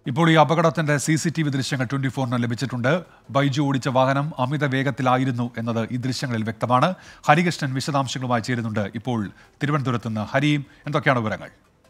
ഇപ്പോൾ ഈ അപകടത്തിന്റെ സി സി ടി വി ദൃശ്യങ്ങൾ ട്വന്റി ഫോറിന് ലഭിച്ചിട്ടുണ്ട് ബൈജു ഓടിച്ച വാഹനം അമിത വേഗത്തിലായിരുന്നു എന്നത് ഈ ദൃശ്യങ്ങളിൽ വ്യക്തമാണ് ഹരികൃഷ്ണൻ വിശദാംശങ്ങളുമായി ചേരുന്നുണ്ട് ഇപ്പോൾ തിരുവനന്തപുരത്ത് നിന്ന് ഹരിയും എന്തൊക്കെയാണ് വിവരങ്ങൾ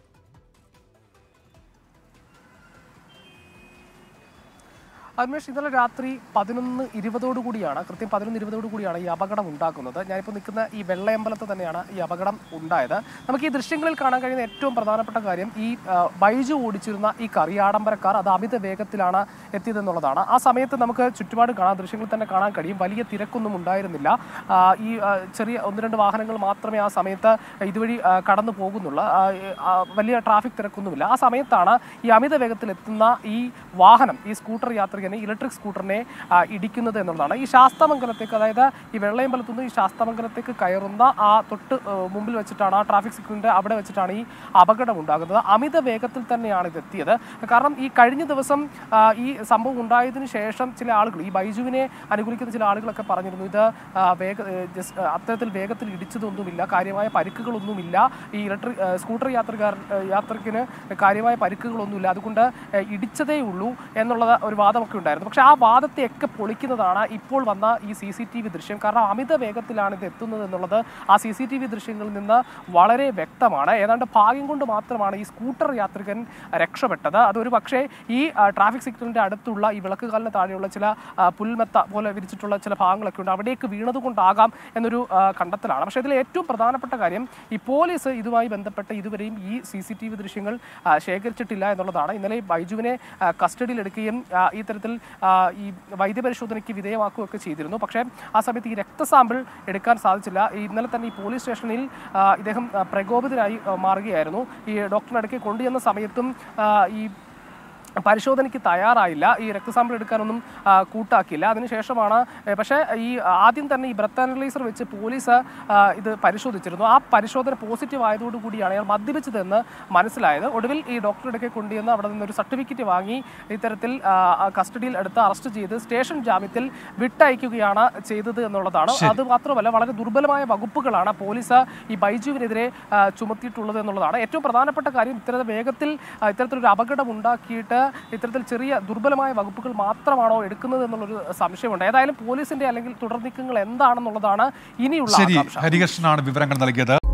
അന്വേഷ് ഇന്നലെ രാത്രി പതിനൊന്ന് ഇരുപതോടു കൂടിയാണ് കൃത്യം പതിനൊന്ന് ഇരുപതോടു കൂടിയാണ് ഈ അപകടം ഉണ്ടാക്കുന്നത് ഞാനിപ്പോൾ നിൽക്കുന്ന ഈ വെള്ളയമ്പലത്ത് തന്നെയാണ് ഈ അപകടം ഉണ്ടായത് നമുക്ക് ഈ ദൃശ്യങ്ങളിൽ കാണാൻ കഴിയുന്ന ഏറ്റവും പ്രധാനപ്പെട്ട കാര്യം ഈ ആ, ബൈജു ഓടിച്ചിരുന്ന ഈ കറിയാഡംബരക്കാർ അത് അമിത വേഗത്തിലാണ് എത്തിയതെന്നുള്ളതാണ് ആ സമയത്ത് നമുക്ക് ചുറ്റുപാട് കാണാം ദൃശ്യങ്ങളിൽ തന്നെ കാണാൻ കഴിയും വലിയ തിരക്കൊന്നും ഉണ്ടായിരുന്നില്ല ആ, ഈ ആ, ചെറിയ ഒന്ന് രണ്ട് വാഹനങ്ങൾ മാത്രമേ ആ സമയത്ത് ഇതുവഴി ആ, കടന്നു പോകുന്നുള്ളൂ ആ, ആ, വലിയ ട്രാഫിക് തിരക്കൊന്നുമില്ല ആ സമയത്താണ് ഈ അമിത വേഗത്തിൽ എത്തുന്ന ഈ വാഹനം ഈ സ്കൂട്ടർ യാത്രികനെ ഇലക്ട്രിക് സ്കൂട്ടറിനെ ആ, ഇടിക്കുന്നത് എന്നുള്ളതാണ് ഈ ശാസ്തമംഗലത്തേക്ക് അതായത് ഈ വെള്ളയമ്പലത്തു നിന്ന് ഈ ശാസ്തമംഗലത്തേക്ക് കയറുന്ന ആ തൊട്ട് ആ, മുമ്പിൽ വെച്ചിട്ടാണ് ആ ട്രാഫിക് സിഗ്നലിന്റെ അവിടെ വെച്ചിട്ടാണ് ഈ അപകടം ഉണ്ടാകുന്നത് അമിത വേഗത്തിൽ തന്നെയാണ് ഇത് എത്തിയത് കാരണം ഈ കഴിഞ്ഞ ദിവസം ആ, ഈ സംഭവം ഉണ്ടായതിനു ശേഷം ചില ആളുകൾ ഈ ബൈജുവിനെ അനുകൂലിക്കുന്ന ചില ആളുകളൊക്കെ പറഞ്ഞിരുന്നു ഇത് ആ, വേഗ ഏ, ജസ്- ആ, അത്തരത്തിൽ വേഗത്തിൽ ഇടിച്ചതൊന്നുമില്ല കാര്യമായ പരിക്കുകളൊന്നുമില്ല ഈ ഇലക്ട്രിക് ആ, സ്കൂട്ടർ യാത്രക്കാർ ആ, യാത്രക്കിന് കാര്യമായ പരിക്കുകളൊന്നുമില്ല അതുകൊണ്ട് ആ, ഇടിച്ചതേ ഉള്ളൂ എന്നുള്ളത് ഒരു വാദമൊക്കെ ഉണ്ടായിരുന്നു പക്ഷേ ആ വാദത്തെയൊക്കെ പൊളിക്കുന്നതാണ് ഇപ്പോൾ വന്ന ഈ സി സി ടി വി ദൃശ്യം കാരണം അമിത വേഗത്തിലാണ് ഇത് എത്തുന്നത് എന്നുള്ളത് ആ സി സി ടി വി ദൃശ്യങ്ങളിൽ നിന്ന് വളരെ വ്യക്തമാണ് ഏതാണ്ട് ഭാഗ്യം കൊണ്ട് മാത്രമാണ് ഈ സ്കൂട്ടർ യാത്രികൻ രക്ഷപ്പെട്ടത് അതൊരു പക്ഷേ ഈ ആ, ട്രാഫിക് സിഗ്നലിന്റെ അടുത്തുള്ള ഈ വിളക്കുകാലിന് താഴെയുള്ള ചില ആ, പുൽമെത്ത പോലെ വിരിച്ചിട്ടുള്ള ചില ഭാഗങ്ങളൊക്കെ ഉണ്ട് അവിടേക്ക് വീണതുകൊണ്ടാകാം എന്നൊരു ആ, കണ്ടെത്തലാണ് പക്ഷേ ഇതിൽ ഏറ്റവും പ്രധാനപ്പെട്ട കാര്യം ഈ പോലീസ് ഇതുമായി ബന്ധപ്പെട്ട് ഇതുവരെയും ഈ സി സി ടി വി ദൃശ്യങ്ങൾ ആ, ശേഖരിച്ചിട്ടില്ല എന്നുള്ളതാണ് ഇന്നലെ ഈ ബൈജുവിനെ ആ, കസ്റ്റഡിയിലെടുക്കുകയും ആ, ഈ തരത്തിൽ ആ, ഈ വൈദ്യപരിശോധനയ്ക്ക് വിധേയമാക്കുകയൊക്കെ ചെയ്തിരുന്നു പക്ഷേ ആ സമയത്ത് ഈ രക്തസാമ്പിൾ എടുക്കാൻ സാധിച്ചില്ല ഈ ഇന്നലെ തന്നെ ഈ പോലീസ് സ്റ്റേഷനിൽ ആ, ഇദ്ദേഹം ആ, പ്രകോപിതനായി ആ, മാറുകയായിരുന്നു ഈ ഡോക്ടറിനടുക്കെ കൊണ്ടുചെന്ന സമയത്തും ആ, ഈ പരിശോധനയ്ക്ക് തയ്യാറായില്ല ഈ രക്തസാമ്പിൾ എടുക്കാനൊന്നും ആ, കൂട്ടാക്കിയില്ല അതിനുശേഷമാണ് ഏ, പക്ഷേ ഈ ആദ്യം തന്നെ ഈ ബ്രത്ത് അനലൈസർ വെച്ച് പോലീസ് ആ, ഇത് പരിശോധിച്ചിരുന്നു ആ പരിശോധന പോസിറ്റീവ് ആയതോടുകൂടിയാണ് അയാൾ മദ്യപിച്ചതെന്ന് മനസ്സിലായത് ഒടുവിൽ ഈ ഡോക്ടറുടെ അടുക്കെ കൊണ്ടുവന്ന് അവിടെ നിന്നൊരു സർട്ടിഫിക്കറ്റ് വാങ്ങി ഇത്തരത്തിൽ ആ, ആ, കസ്റ്റഡിയിൽ എടുത്ത് അറസ്റ്റ് ചെയ്ത് സ്റ്റേഷൻ ജാമ്യത്തിൽ വിട്ടയക്കുകയാണ് ചെയ്തത് എന്നുള്ളതാണ് അത് മാത്രമല്ല വളരെ ദുർബലമായ വകുപ്പുകളാണ് പോലീസ് ഈ ബൈജുവിനെതിരെ ആ, ചുമത്തിയിട്ടുള്ളത് എന്നുള്ളതാണ് ഏറ്റവും പ്രധാനപ്പെട്ട കാര്യം ഇത്തരത്തിൽ വേഗത്തിൽ ആ, ഇത്തരത്തിലൊരു അപകടം ഉണ്ടാക്കിയിട്ട് ഇത്തരത്തിൽ ചെറിയ ദുർബലമായ വകുപ്പുകൾ മാത്രമാണോ എടുക്കുന്നത് എന്നുള്ളൊരു സംശയമുണ്ട് ഏതായാലും പോലീസിന്റെ അല്ലെങ്കിൽ തുടർ നീക്കങ്ങൾ എന്താണെന്നുള്ളതാണ് ഇനിയുള്ള ശരി ആകാംക്ഷ ഹരികൃഷ്ണനാണ് വിവരങ്ങൾ നൽകിയത്